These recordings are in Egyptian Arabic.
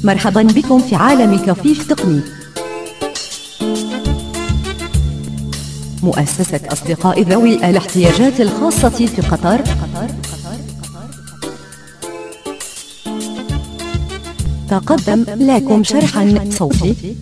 مرحبا بكم في عالم كفيف تقني مؤسسة أصدقاء ذوي الاحتياجات الخاصة في قطر تقدم لكم شرحا صوتي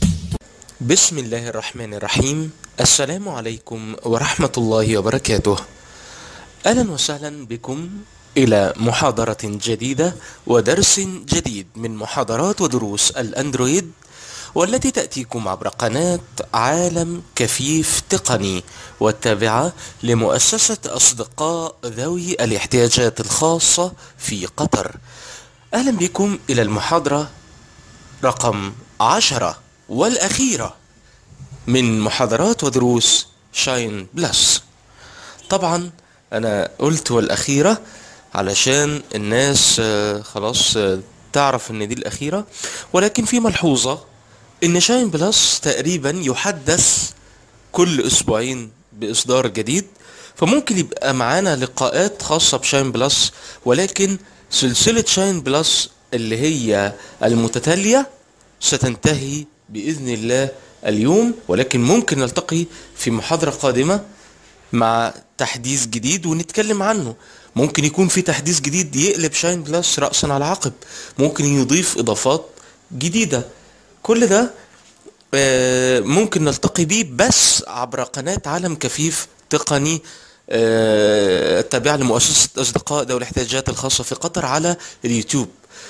بسم الله الرحمن الرحيم السلام عليكم ورحمة الله وبركاته أهلا وسهلا بكم إلى محاضرة جديدة ودرس جديد من محاضرات ودروس الأندرويد والتي تأتيكم عبر قناة عالم كفيف تقني والتابعة لمؤسسة أصدقاء ذوي الاحتياجات الخاصة في قطر أهلا بكم إلى المحاضرة رقم عشرة والأخيرة من محاضرات ودروس شاين بلس طبعا أنا قلت والأخيرة علشان الناس آه، خلاص آه، تعرف ان دي الأخيرة ولكن في ملحوظة ان شاين بلس تقريبا يحدث كل أسبوعين بإصدار جديد فممكن يبقى معانا لقاءات خاصة بشاين بلس ولكن سلسلة شاين بلس اللي هي المتتالية ستنتهي بإذن الله اليوم ولكن ممكن نلتقي في محاضرة قادمة مع تحديث جديد ونتكلم عنه ممكن يكون في تحديث جديد يقلب شاين بلس رأسا على عقب ممكن يضيف إضافات جديدة كل ده آه، ممكن نلتقي بيه بس عبر قناة عالم كفيف تقني آه، التابعة لمؤسسة أصدقاء ذوي الاحتياجات الخاصة في قطر على اليوتيوب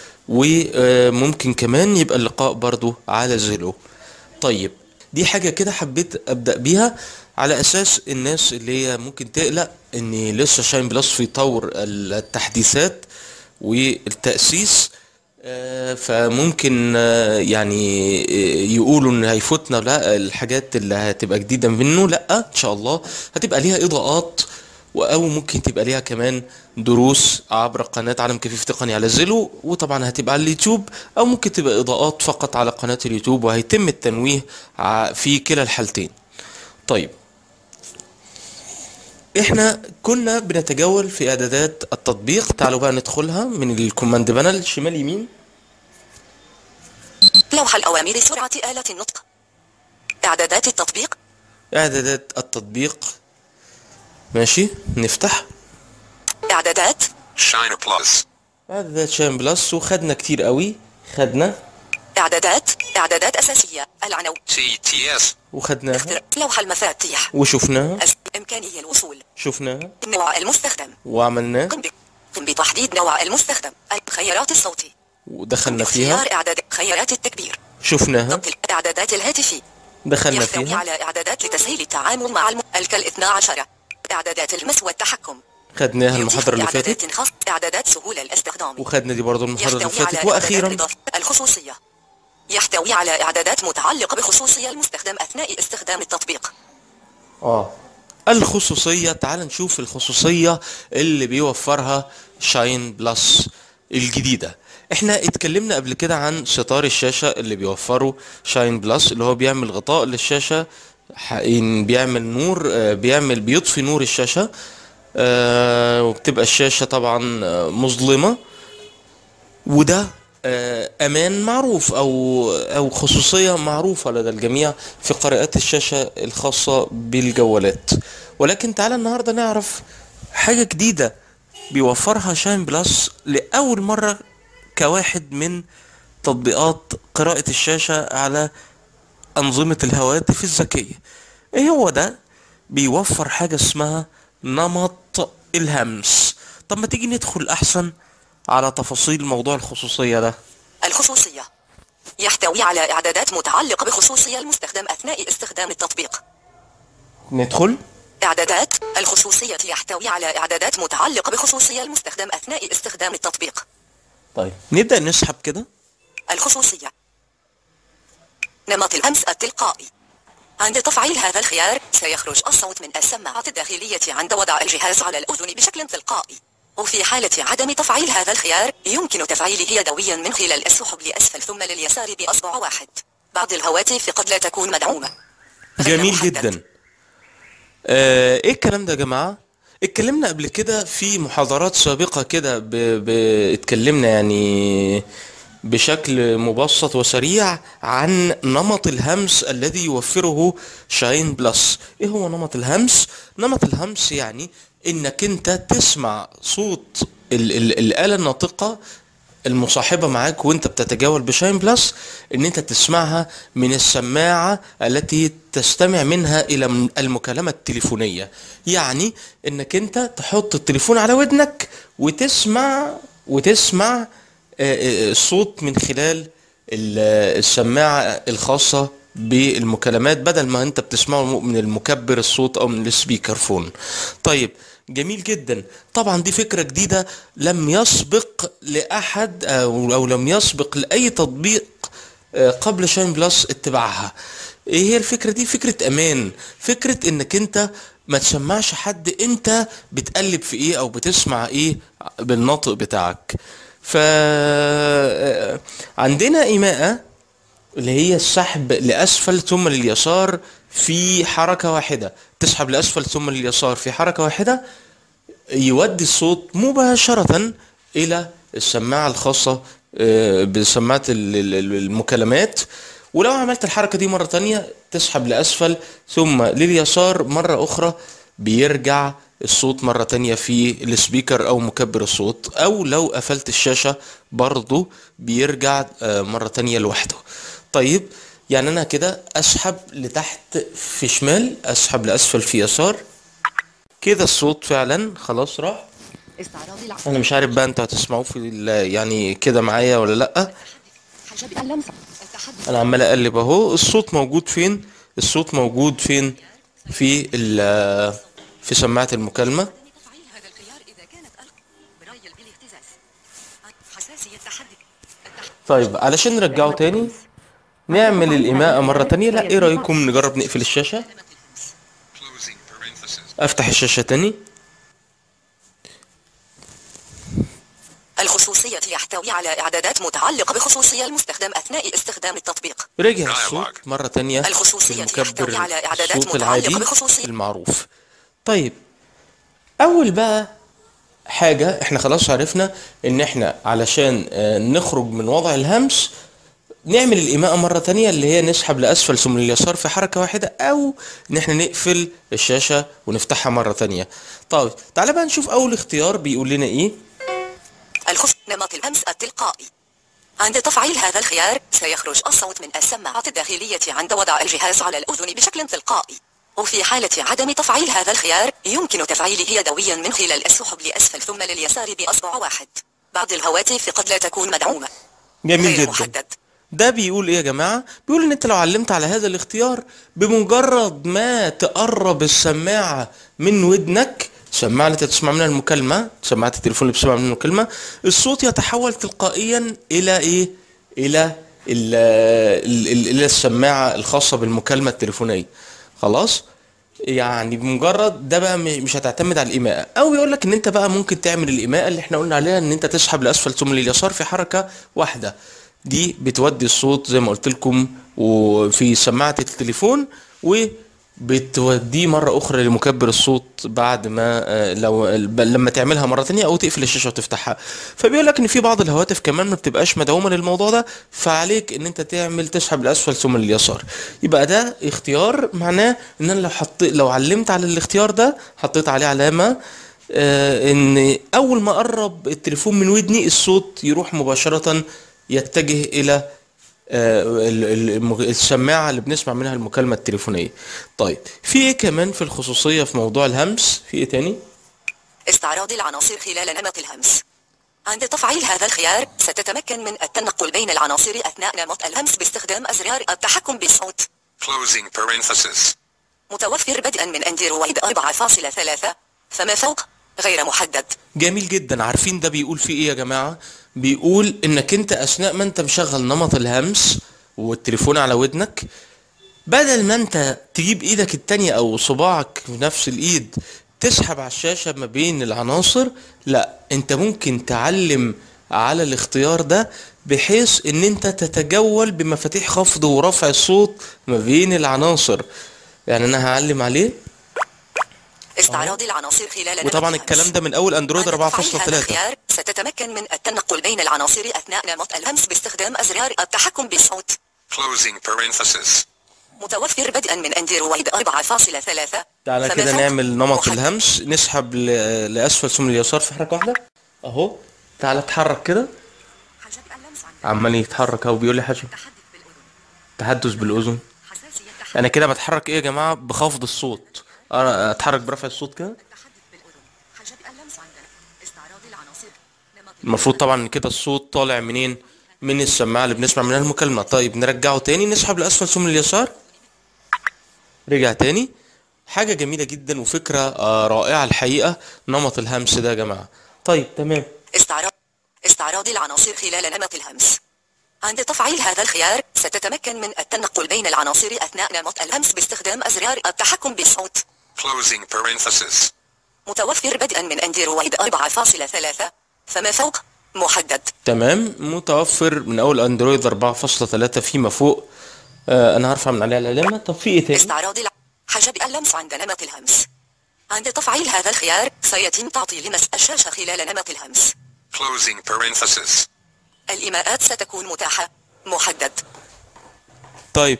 وممكن كمان يبقى اللقاء برضو على زيلو طيب دي حاجة كده حبيت أبدأ بيها على أساس الناس اللي هي ممكن تقلق إن لسه شاين بلس في طور التحديثات والتأسيس آه، فممكن آه، يعني آه، يقولوا ان هيفوتنا لا الحاجات اللي هتبقى جديدة منه لا ان شاء الله هتبقى ليها اضاءات و- او ممكن تبقى ليها كمان دروس عبر قناة عالم كفيف تقني على زيلو وطبعا هتبقى على اليوتيوب او ممكن تبقى اضاءات فقط على قناة اليوتيوب وهيتم التنويه ع- في كلا الحالتين طيب احنا كنا بنتجول في اعدادات التطبيق تعالوا بقى ندخلها من الكوماند بانل شمال يمين لوح الأوامر سرعة آلة النطق إعدادات التطبيق اعدادات التطبيق ماشي نفتح إعدادات Shiner Plus. اعدادات شاين بلس وخدنا كتير قوي خدنا إعدادات إعدادات أساسية العنو TTS. وخدناها اختر لوح المفاتيح وشفناها أس... إمكانية الوصول شفناها نوع المستخدم وعملناه قم ب... قم بتحديد نوع المستخدم الخيارات الصوتي ودخلنا فيها اختيار إعداد خيارات التكبير شفناها ضبط الإعدادات الهاتفي دخلنا يحتوي فيها على إعدادات لتسهيل التعامل مع الم... الكال 12 إعدادات المس والتحكم خدناها المحاضرة اللي يضيف فاتت إعدادات خاصة إعدادات سهولة الاستخدام وخدنا دي برضو المحاضرة اللي يحتوي على فاتت إعدادات واخيرا إضافة الخصوصية يحتوي على إعدادات متعلقة بخصوصية المستخدم أثناء استخدام التطبيق اه الخصوصية تعال نشوف الخصوصية اللي بيوفرها شاين بلس الجديدة احنا اتكلمنا قبل كده عن ستار الشاشة اللي بيوفره شاين بلس اللي هو بيعمل غطاء للشاشة ح- إن بيعمل نور آه، بيعمل بيطفي نور الشاشة آه، وبتبقى الشاشة طبعا آه، مظلمة وده آه، امان معروف او او خصوصيه معروفه لدى الجميع في قراءات الشاشه الخاصه بالجوالات ولكن تعالى النهارده نعرف حاجه جديده بيوفرها شاين بلس لاول مره كواحد من تطبيقات قراءه الشاشه على انظمه الهواتف الذكيه ايه هو ده بيوفر حاجه اسمها نمط الهمس طب ما تيجي ندخل احسن على تفاصيل موضوع الخصوصيه ده الخصوصية يحتوي على إعدادات متعلقة بخصوصية المستخدم أثناء استخدام التطبيق ندخل إعدادات الخصوصية يحتوي على إعدادات متعلقة بخصوصية المستخدم أثناء استخدام التطبيق طيب نبدأ نسحب كده الخصوصية نمط الهمس التلقائي عند تفعيل هذا الخيار سيخرج الصوت من السماعة الداخلية عند وضع الجهاز على الأذن بشكل تلقائي وفي حالة عدم تفعيل هذا الخيار يمكن تفعيله يدويا من خلال السحب لأسفل ثم لليسار بأصبع واحد بعض الهواتف قد لا تكون مدعومة غير جميل محدد. جدا آه ايه الكلام ده يا جماعة اتكلمنا قبل كده في محاضرات سابقة كده ب... ب... اتكلمنا يعني بشكل مبسط وسريع عن نمط الهمس الذي يوفره شاين بلس ايه هو نمط الهمس نمط الهمس يعني انك انت تسمع صوت ال ال الآلة الناطقة المصاحبة معاك وانت بتتجول بشاين بلس ان انت تسمعها من السماعة التي تستمع منها الى م- المكالمة التليفونية يعني انك انت تحط التليفون على ودنك وتسمع وتسمع آه، آه، الصوت من خلال ال- السماعة الخاصة بالمكالمات بدل ما انت بتسمعه من المكبر الصوت او من السبيكر فون طيب جميل جدا طبعا دي فكرة جديدة لم يسبق لأحد أو, أو لم يسبق لأي تطبيق آه، قبل شاين بلس اتباعها ايه هي الفكرة دي فكرة امان فكرة انك انت ما تسمعش حد انت بتقلب في ايه او بتسمع ايه بالنطق بتاعك ف آه، عندنا ايماءة اللي هي السحب لأسفل ثم لليسار في حركة واحدة تسحب لأسفل ثم لليسار في حركة واحدة يودي الصوت مباشرة إلى السماعة الخاصة آه، بسماعة ال- ال- ال- المكالمات ولو عملت الحركة دي مرة تانية تسحب لأسفل ثم لليسار مرة أخرى بيرجع الصوت مرة تانية في السبيكر أو مكبر الصوت أو لو قفلت الشاشة برضو بيرجع آه، مرة تانية لوحده طيب يعني أنا كده أسحب لتحت في شمال أسحب لأسفل في يسار كده الصوت فعلا خلاص راح استعراض العقل انا مش عارف بقى انتوا هتسمعوه في ال- يعني كده معايا ولا لا حجب اللمس التحدث انا عمال اقلب اهو الصوت موجود فين الصوت موجود فين في ال- في سماعة المكالمة تفعيل هذا الخيار إذا كانت ألق برايل بالاهتزاز حساسية تحدي طيب علشان نرجعه تاني نعمل الإيماءة مرة تانية لا ايه رأيكم نجرب نقفل الشاشة closing parenthesis. افتح الشاشة تاني الخصوصية يحتوي على إعدادات متعلقة بخصوصية المستخدم أثناء استخدام التطبيق رجع الصوت مرة تانية الخصوصية في المكبر تحتوي على إعدادات الصوت متعلقة العادي بخصوصية- المعروف طيب أول بقى حاجة احنا خلاص عرفنا ان احنا علشان آه، نخرج من وضع الهمس نعمل الإيماءة مرة تانية اللي هي نسحب لأسفل ثم لليسار في حركة واحدة أو إن احنا نقفل الشاشة ونفتحها مرة تانية طيب تعالى بقى نشوف أول اختيار بيقول لنا إيه الخص نمط الهمس التلقائي عند تفعيل هذا الخيار سيخرج الصوت من السماعة الداخلية عند وضع الجهاز على الأذن بشكل تلقائي وفي حالة عدم تفعيل هذا الخيار يمكن تفعيله يدويا من خلال السحب لأسفل ثم لليسار بأصبع واحد بعض الهواتف قد لا تكون مدعومة جميل غير جدا محدد ده بيقول ايه يا جماعة بيقول ان انت لو علمت على هذا الاختيار بمجرد ما تقرب السماعة من ودنك السماعة اللي انت تسمع منها المكالمة سماعة التليفون اللي بتسمع منها المكالمة الصوت يتحول تلقائيا الى ايه الى ال ال ال الى السماعة الخاصة بالمكالمة التليفونية خلاص يعني بمجرد ده بقى م- مش هتعتمد على الإيماءة أو يقول لك إن أنت بقى ممكن تعمل الإيماءة اللي إحنا قلنا عليها إن أنت تسحب لأسفل ثم لليسار في حركة واحدة دي بتودي الصوت زي ما قلت لكم وفي سماعة التليفون وبتوديه مرة أخرى لمكبر الصوت بعد ما آه، لو لما تعملها مرة تانية أو تقفل الشاشة وتفتحها فبيقول لك إن في بعض الهواتف كمان ما بتبقاش مدعومة للموضوع ده فعليك إن أنت تعمل تسحب لأسفل ثم لليسار يبقى ده اختيار معناه إن أنا لو حط لو علمت على الاختيار ده حطيت عليه علامة آه، ان اول ما اقرب التليفون من ودني الصوت يروح مباشرة يتجه الى آه، ال- ال- المغ- السماعة اللي بنسمع منها المكالمة التليفونية طيب في ايه كمان في الخصوصية في موضوع الهمس في ايه تاني استعراض العناصر خلال نمط الهمس عند تفعيل هذا الخيار ستتمكن من التنقل بين العناصر أثناء نمط الهمس باستخدام أزرار التحكم بالصوت Closing parenthesis. متوفر بدءا من اندرويد 4.3 فما فوق غير محدد جميل جدا عارفين ده بيقول فيه ايه يا جماعة بيقول انك انت اثناء ما انت مشغل نمط الهمس والتليفون على ودنك بدل ما انت تجيب ايدك التانية او صباعك في نفس الايد تسحب على الشاشة ما بين العناصر لا انت ممكن تعلم على الاختيار ده بحيث ان انت تتجول بمفاتيح خفض ورفع الصوت ما بين العناصر يعني انا هعلم عليه استعراض العناصر خلال نمط وطبعا الهمس. الكلام ده من اول اندرويد عند تفعيل هذا 4.3 الخيار ستتمكن من التنقل بين العناصر أثناء نمط الهمس باستخدام أزرار التحكم بالصوت Closing parenthesis. متوفر بدءا من اندرويد 4.3 تعالى فما كده فوق نعمل نمط محدد. الهمس نسحب ل- لاسفل ثم اليسار في حركه واحده اهو تعالى اتحرك كده حجب اللمس عند عمال يتحرك اهو بيقول لي حاجه التحدث بالأذن تحدث بالاذن حساسية التحدث انا كده بتحرك ايه يا جماعه بخفض الصوت انا اتحرك برفع الصوت كده بالأذن حجب اللمس عندنا استعراض العناصر نمط المفروض طبعا إن كده الصوت طالع منين من السماعه اللي بنسمع منها المكالمه طيب نرجعه تاني نسحب لاسفل ثم اليسار رجع تاني حاجه جميله جدا وفكره آه، رائعه الحقيقه نمط الهمس ده يا جماعه طيب تمام استعراض استعراض العناصر خلال نمط الهمس عند تفعيل هذا الخيار ستتمكن من التنقل بين العناصر أثناء نمط الهمس باستخدام أزرار التحكم بالصوت Closing parenthesis. متوفر بدءا من اندرويد 4.3 فما فوق محدد تمام متوفر من اول اندرويد 4.3 فيما فوق آه انا هرفع من عليها العلامه طب في ايه تاني استعراض الع... حجب اللمس عند نمط الهمس عند تفعيل هذا الخيار سيتم تعطيل لمس الشاشة خلال نمط الهمس Closing parenthesis. الإيماءات ستكون متاحة محدد طيب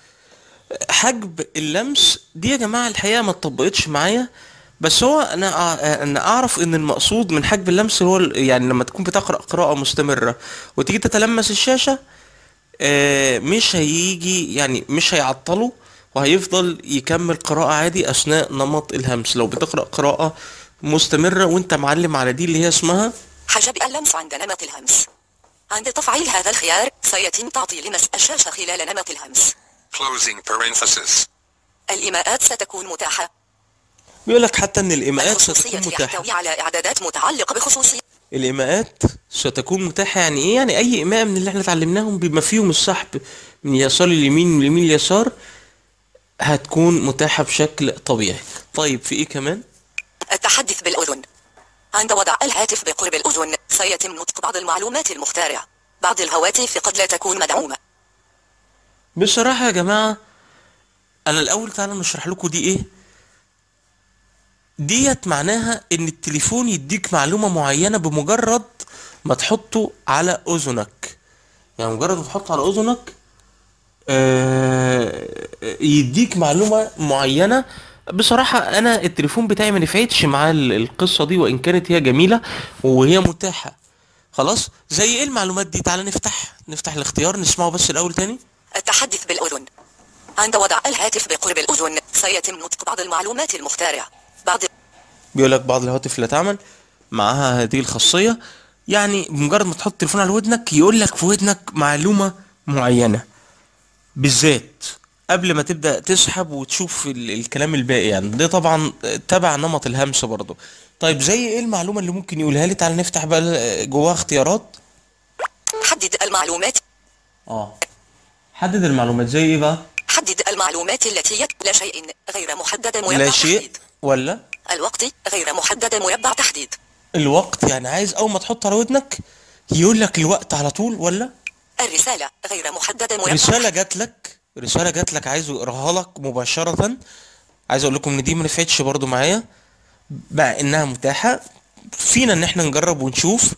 حجب اللمس دي يا جماعه الحقيقه ما اتطبقتش معايا بس هو انا أع- انا اعرف ان المقصود من حجب اللمس هو ال- يعني لما تكون بتقرا قراءه مستمره وتيجي تتلمس الشاشه آه، مش هيجي يعني مش هيعطله وهيفضل يكمل قراءة عادي أثناء نمط الهمس لو بتقرأ قراءة مستمرة وانت معلم على دي اللي هي اسمها حجب اللمس عند نمط الهمس عند تفعيل هذا الخيار سيتم تعطيل لمس الشاشة خلال نمط الهمس Closing parenthesis. الإيماءات ستكون متاحة بيقول لك حتى ان الايماءات الخصوصية ستكون متاحة يحتوي على إعدادات متعلقة بخصوصية الايماءات ستكون متاحة يعني ايه يعني اي ايماء من اللي احنا اتعلمناهم بما فيهم السحب من يسار لليمين من اليمين لليسار هتكون متاحة بشكل طبيعي طيب في ايه كمان التحدث بالأذن عند وضع الهاتف بقرب الأذن سيتم نطق بعض المعلومات المختارة بعض الهواتف قد لا تكون مدعومة بصراحة يا جماعة أنا الأول تعالى نشرح لكم دي إيه ديت معناها إن التليفون يديك معلومة معينة بمجرد ما تحطه على أذنك يعني مجرد ما تحطه على أذنك آه، يديك معلومة معينة بصراحة أنا التليفون بتاعي ما نفعتش مع ال- القصة دي وإن كانت هي جميلة وهي متاحة خلاص زي إيه المعلومات دي تعالى نفتح نفتح الاختيار نسمعه بس الأول تاني التحدث بالأذن عند وضع الهاتف بقرب الأذن سيتم نطق بعض المعلومات المختارة بعض بيقول لك بعض الهواتف لا تعمل معاها هذه الخاصية يعني بمجرد ما تحط التليفون على ودنك يقول لك في ودنك معلومة معينة بالذات قبل ما تبدأ تسحب وتشوف ال الكلام الباقي يعني ده طبعا تبع نمط الهمس برضه طيب زي ايه المعلومة اللي ممكن يقولها لي تعال نفتح بقى جواها اختيارات حدد المعلومات اه حدد المعلومات زي ايه بقى حدد المعلومات التي يت... لا شيء غير محدد مربع لا شيء تحديد ولا الوقت غير محدد مربع تحديد الوقت يعني عايز اول ما تحط على ودنك يقول لك الوقت على طول ولا الرسالة غير محدد مربع رسالة جات لك رسالة جات لك عايز اقراها لك مباشرة عايز اقول لكم ان دي ما نفعتش برضو معايا مع انها متاحة فينا ان احنا نجرب ونشوف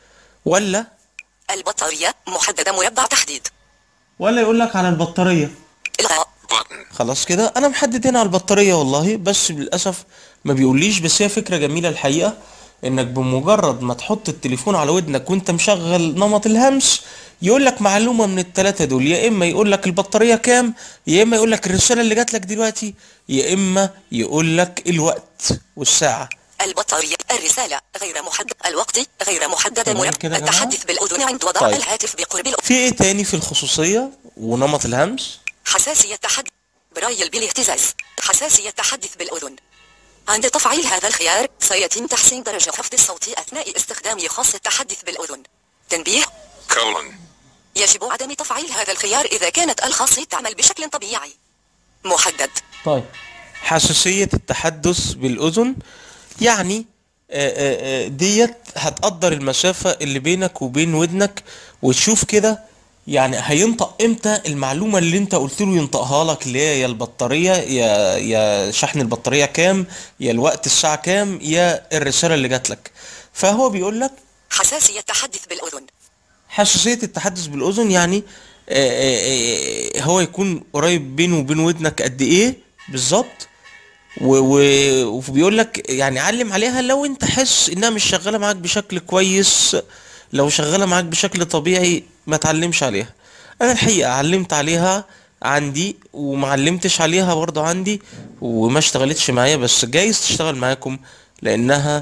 ولا البطارية محددة مربع تحديد ولا يقول لك على البطارية إلغاء Button. خلاص كده انا محدد هنا على البطارية والله بس للاسف ما بيقوليش بس هي فكرة جميلة الحقيقة انك بمجرد ما تحط التليفون على ودنك وانت مشغل نمط الهمس يقول لك معلومة من التلاتة دول يا اما يقول لك البطارية كام يا اما يقول لك الرسالة اللي جات لك دلوقتي يا اما يقول لك الوقت والساعة البطارية الرسالة غير محدد الوقت غير محدد تمام مربع كده يا جماعة؟ التحدث بالأذن عند وضع طيب. الهاتف بقرب الأذن في ايه تاني في الخصوصية ونمط الهمس حساسية تحدث برايل بالاهتزاز حساسية تحدث بالأذن عند تفعيل هذا الخيار سيتم تحسين درجة خفض الصوت أثناء استخدام خاص التحدث بالأذن تنبيه Colon. يجب عدم تفعيل هذا الخيار إذا كانت الخاصية تعمل بشكل طبيعي محدد طيب حساسية التحدث بالأذن يعني آه، آه، آه، ديت هتقدر المسافة اللي بينك وبين ودنك وتشوف كده يعني هينطق امتى المعلومة اللي انت قلت له ينطقها لك اللي هي يا البطارية يا يا شحن البطارية كام يا الوقت الساعة كام يا الرسالة اللي جات لك فهو بيقول لك حساسية تحدث بالأذن حساسية التحدث بالأذن يعني آه، آه، آه، هو يكون قريب بينه وبين ودنك قد ايه بالظبط و- و- وبيقول لك يعني علم عليها لو انت حاسس انها مش شغاله معاك بشكل كويس لو شغاله معاك بشكل طبيعي ما تعلمش عليها انا الحقيقه علمت عليها عندي وما علمتش عليها برضه عندي وما اشتغلتش معايا بس جايز تشتغل معاكم لانها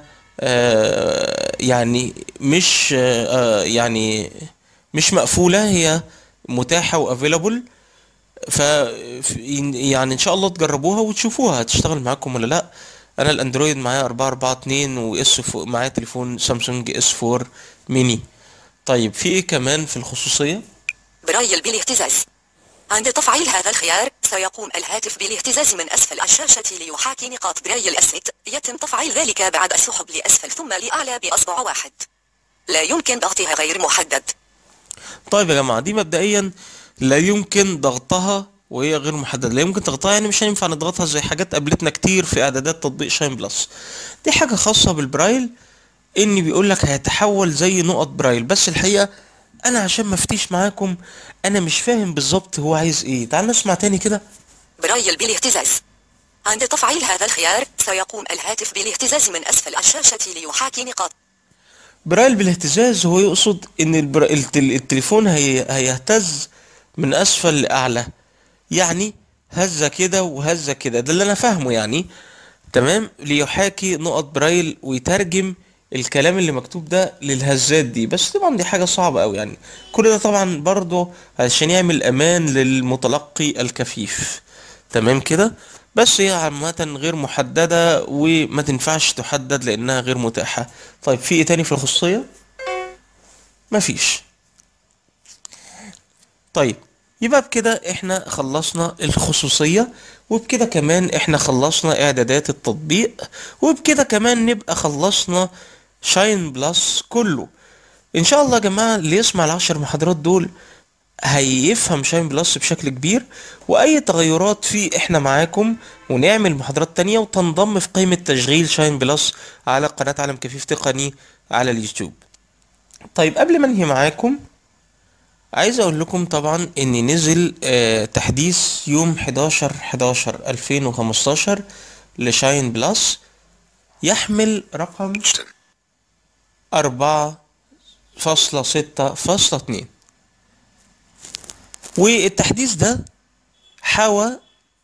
آه يعني مش آه يعني مش مقفوله هي متاحه وافيلابل ف ف- يعني ان شاء الله تجربوها وتشوفوها هتشتغل معاكم ولا لا انا الاندرويد معايا 442 واس فو- معايا تليفون سامسونج اس 4 ميني طيب في ايه كمان في الخصوصية برايل بالاهتزاز عند تفعيل هذا الخيار سيقوم الهاتف بالاهتزاز من أسفل الشاشة ليحاكي نقاط برايل الست يتم تفعيل ذلك بعد السحب لأسفل ثم لأعلى بأصبع واحد لا يمكن ضغطها غير محدد طيب يا جماعة دي مبدئيا لا يمكن ضغطها وهي غير محددة لا يمكن ضغطها يعني مش هينفع نضغطها زي حاجات قابلتنا كتير في اعدادات تطبيق شاين بلس دي حاجة خاصة بالبرايل ان بيقول لك هيتحول زي نقط برايل بس الحقيقة انا عشان ما افتيش معاكم انا مش فاهم بالظبط هو عايز ايه تعال نسمع تاني كده برايل بالاهتزاز عند تفعيل هذا الخيار سيقوم الهاتف بالاهتزاز من أسفل الشاشة ليحاكي نقاط برايل بالاهتزاز هو يقصد ان البر... التل... التليفون هي... هيهتز من اسفل لاعلى يعني هزة كده وهزة كده ده اللي انا فاهمه يعني تمام ليحاكي نقط برايل ويترجم الكلام اللي مكتوب ده للهزات دي بس طبعا دي حاجة صعبة قوي يعني كل ده طبعا برضه عشان يعمل امان للمتلقي الكفيف تمام كده بس هي عامة غير محددة وما تنفعش تحدد لانها غير متاحة طيب في ايه تاني في الخصوصية مفيش طيب يبقى بكده احنا خلصنا الخصوصية وبكده كمان احنا خلصنا اعدادات التطبيق وبكده كمان نبقى خلصنا شاين بلس كله ان شاء الله يا جماعة اللي يسمع العشر محاضرات دول هيفهم شاين بلس بشكل كبير واي تغيرات فيه احنا معاكم ونعمل محاضرات تانية وتنضم في قائمة تشغيل شاين بلس على قناة عالم كفيف تقني على اليوتيوب طيب قبل ما انهي معاكم عايز اقول لكم طبعا ان نزل آه تحديث يوم 11 11 2015 لشاين بلس يحمل رقم أربعة فاصلة ستة فاصلة اتنين والتحديث ده حوى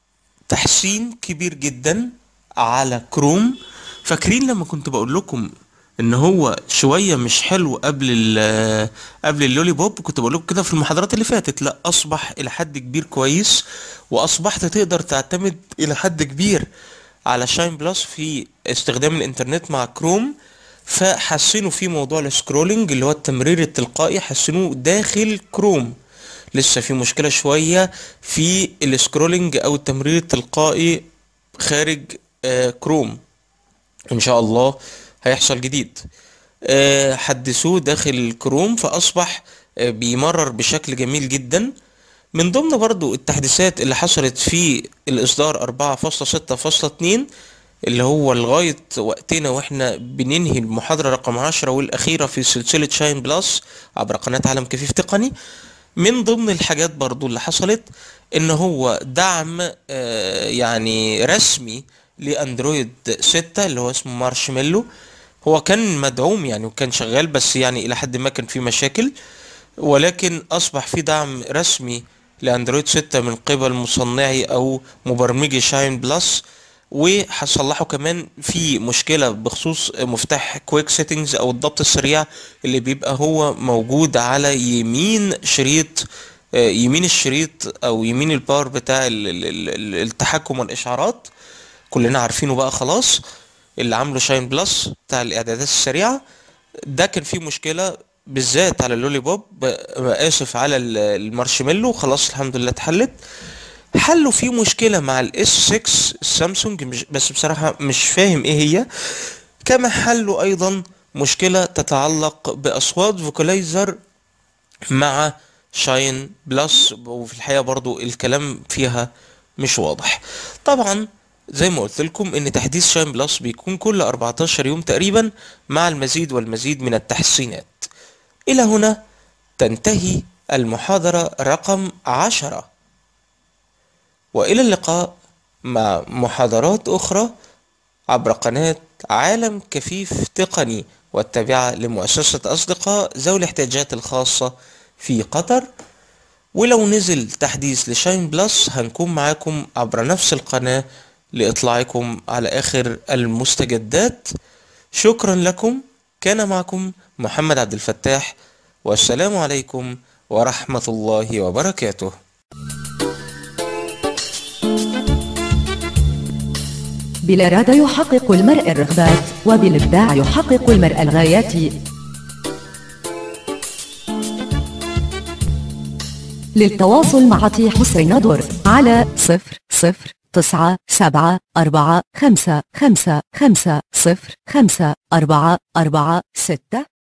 تحسين كبير جدا على كروم فاكرين لما كنت بقول لكم ان هو شويه مش حلو قبل ال قبل اللولي بوب كنت بقول لكم كده في المحاضرات اللي فاتت لا اصبح الى حد كبير كويس واصبحت تقدر تعتمد الى حد كبير على شاين بلس في استخدام الانترنت مع كروم فحسنوا في موضوع السكرولنج اللي هو التمرير التلقائي حسنوه داخل كروم لسه في مشكلة شوية في السكرولنج او التمرير التلقائي خارج آه كروم ان شاء الله هيحصل جديد آه حدثوه داخل الكروم فاصبح آه بيمرر بشكل جميل جدا من ضمن برضو التحديثات اللي حصلت في الاصدار 4.6.2 اللي هو لغاية وقتنا واحنا بننهي المحاضرة رقم 10 والاخيرة في سلسلة شاين بلس عبر قناة عالم كفيف تقني من ضمن الحاجات برضو اللي حصلت ان هو دعم آه يعني رسمي لاندرويد 6 اللي هو اسمه مارشميلو هو كان مدعوم يعني وكان شغال بس يعني الى حد ما كان في مشاكل ولكن اصبح في دعم رسمي لاندرويد 6 من قبل مصنعي او مبرمجي شاين بلس وهصلحوا كمان في مشكلة بخصوص مفتاح كويك سيتنجز او الضبط السريع اللي بيبقى هو موجود على يمين شريط يمين الشريط او يمين الباور بتاع التحكم والاشعارات كلنا عارفينه بقى خلاص اللي عامله شاين بلس بتاع الاعدادات السريعة ده كان فيه مشكلة بالذات على اللولي بوب اسف على المارشميلو خلاص الحمد لله اتحلت حلوا في مشكلة مع الاس 6 السامسونج مش بس بصراحة مش فاهم ايه هي كما حلوا ايضا مشكلة تتعلق باصوات فوكاليزر مع شاين بلس وفي الحقيقة برضو الكلام فيها مش واضح طبعا زي ما قلت لكم ان تحديث شاين بلس بيكون كل 14 يوم تقريبا مع المزيد والمزيد من التحسينات الى هنا تنتهي المحاضرة رقم عشرة والى اللقاء مع محاضرات اخرى عبر قناة عالم كفيف تقني والتابعة لمؤسسة أصدقاء ذوي الاحتياجات الخاصة في قطر ولو نزل تحديث لشاين بلس هنكون معاكم عبر نفس القناة لإطلاعكم على آخر المستجدات شكرا لكم كان معكم محمد عبد الفتاح والسلام عليكم ورحمة الله وبركاته بالإرادة يحقق المرء الرغبات وبالإبداع يحقق المرء الغايات للتواصل مع تي حسر نضر على صفر صفر تسعة سبعة أربعة خمسة خمسة خمسة صفر خمسة أربعة أربعة ستة